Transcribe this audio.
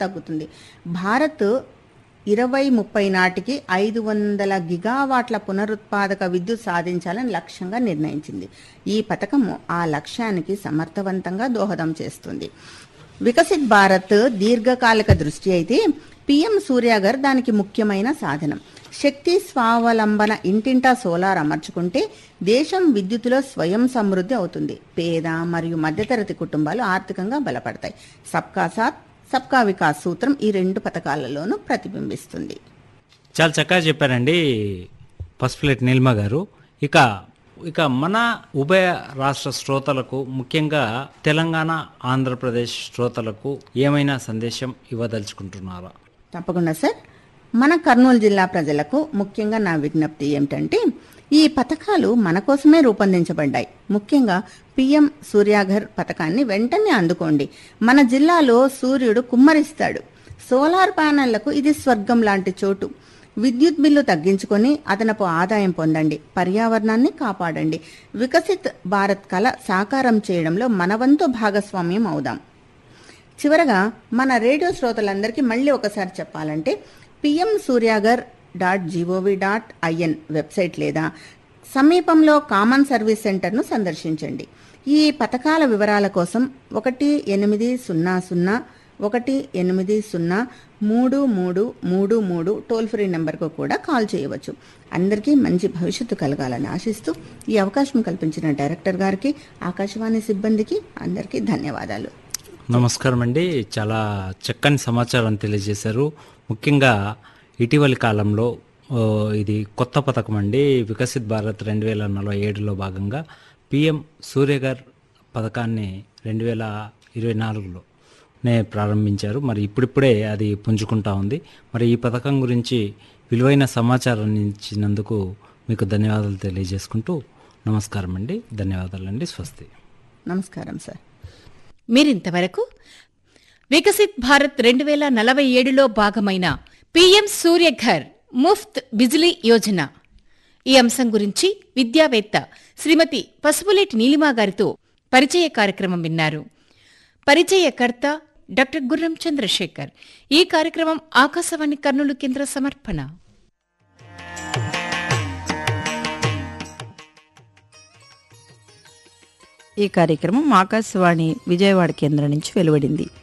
తగ్గుతుంది భారత్ ఇరవై ముప్పై నాటికి ఐదు వందల గిగావాట్ల పునరుత్పాదక విద్యుత్ సాధించాలని లక్ష్యంగా నిర్ణయించింది ఈ పథకము ఆ లక్ష్యానికి సమర్థవంతంగా దోహదం చేస్తుంది వికసిత్ భారత్ దీర్ఘకాలిక దృష్టి అయితే పిఎం సూర్యాగర్ దానికి ముఖ్యమైన సాధనం శక్తి స్వావలంబన ఇంటింటా సోలార్ అమర్చుకుంటే దేశం విద్యుత్తులో స్వయం సమృద్ధి అవుతుంది పేద మరియు మధ్యతరగతి కుటుంబాలు ఆర్థికంగా బలపడతాయి సబ్కా సాత్ సబ్కా వికాస్ సూత్రం ఈ రెండు పథకాలలోనూ ప్రతిబింబిస్తుంది చాలా చక్కగా చెప్పారండి పసుపులేటి నీలిమ గారు ఇక ఇక మన ఉభయ రాష్ట్ర శ్రోతలకు ముఖ్యంగా తెలంగాణ ఆంధ్రప్రదేశ్ శ్రోతలకు ఏమైనా సందేశం ఇవ్వదలుచుకుంటున్నారా తప్పకుండా సార్ మన కర్నూలు జిల్లా ప్రజలకు ముఖ్యంగా నా విజ్ఞప్తి ఏమిటంటే ఈ పథకాలు మన కోసమే రూపొందించబడ్డాయి ముఖ్యంగా పిఎం సూర్యాఘర్ పథకాన్ని వెంటనే అందుకోండి మన జిల్లాలో సూర్యుడు కుమ్మరిస్తాడు సోలార్ ప్యానెళ్లకు ఇది స్వర్గం లాంటి చోటు విద్యుత్ బిల్లు తగ్గించుకొని అదనపు ఆదాయం పొందండి పర్యావరణాన్ని కాపాడండి వికసిత్ భారత్ కళ సాకారం చేయడంలో మనవంతు భాగస్వామ్యం అవుదాం చివరగా మన రేడియో శ్రోతలందరికీ మళ్ళీ ఒకసారి చెప్పాలంటే PM Suryaghar dot GOV dot IN website లేదా సమీపంలో కామన్ సర్వీస్ సెంటర్ను సందర్శించండి ఈ పథకాల వివరాల కోసం ఒకటి ఎనిమిది సున్నా సున్నా ఒకటి ఎనిమిది సున్నా మూడు మూడు మూడు మూడు టోల్ ఫ్రీ నెంబర్కు కూడా కాల్ చేయవచ్చు అందరికీ మంచి భవిష్యత్తు కలగాలని ఆశిస్తూ ఈ అవకాశం కల్పించిన డైరెక్టర్ గారికి ఆకాశవాణి సిబ్బందికి అందరికీ ధన్యవాదాలు నమస్కారం అండి చాలా చక్కని సమాచారం తెలియజేశారు ముఖ్యంగా ఇటీవలి కాలంలో ఓ, ఇది కొత్త పథకం అండి వికసిత్ భారత్ రెండు వేల నలభై ఏడులో భాగంగా పిఎం సూర్యగర్ పథకాన్ని రెండు వేల ఇరవై నాలుగులోనే ప్రారంభించారు మరి ఇప్పుడిప్పుడే అది పుంజుకుంటా ఉంది మరి ఈ పథకం గురించి విలువైన సమాచారం ఇచ్చినందుకు మీకు ధన్యవాదాలు తెలియజేసుకుంటూ నమస్కారం అండి ధన్యవాదాలండి స్వస్తి నమస్కారం సార్ మీరింతవరకు వికసిత్ భారత్ రెండు వేల నలభై ఏడులో భాగమైన పీఎం సూర్యఘర్ ముఫ్త్ బిజిలీ యోజన ఈ అంశం గురించి విద్యావేత్త శ్రీమతి పసుపులేటి నీలిమా గారితో పరిచయ కార్యక్రమం విన్నారు పరిచయకర్త డాక్టర్ గుర్రం చంద్రశేఖర్ ఈ కార్యక్రమం ఆకాశవాణి కర్నూలు కేంద్ర సమర్పణ ఈ కార్యక్రమం ఆకాశవాణి విజయవాడ కేంద్రం నుంచి వెలువడింది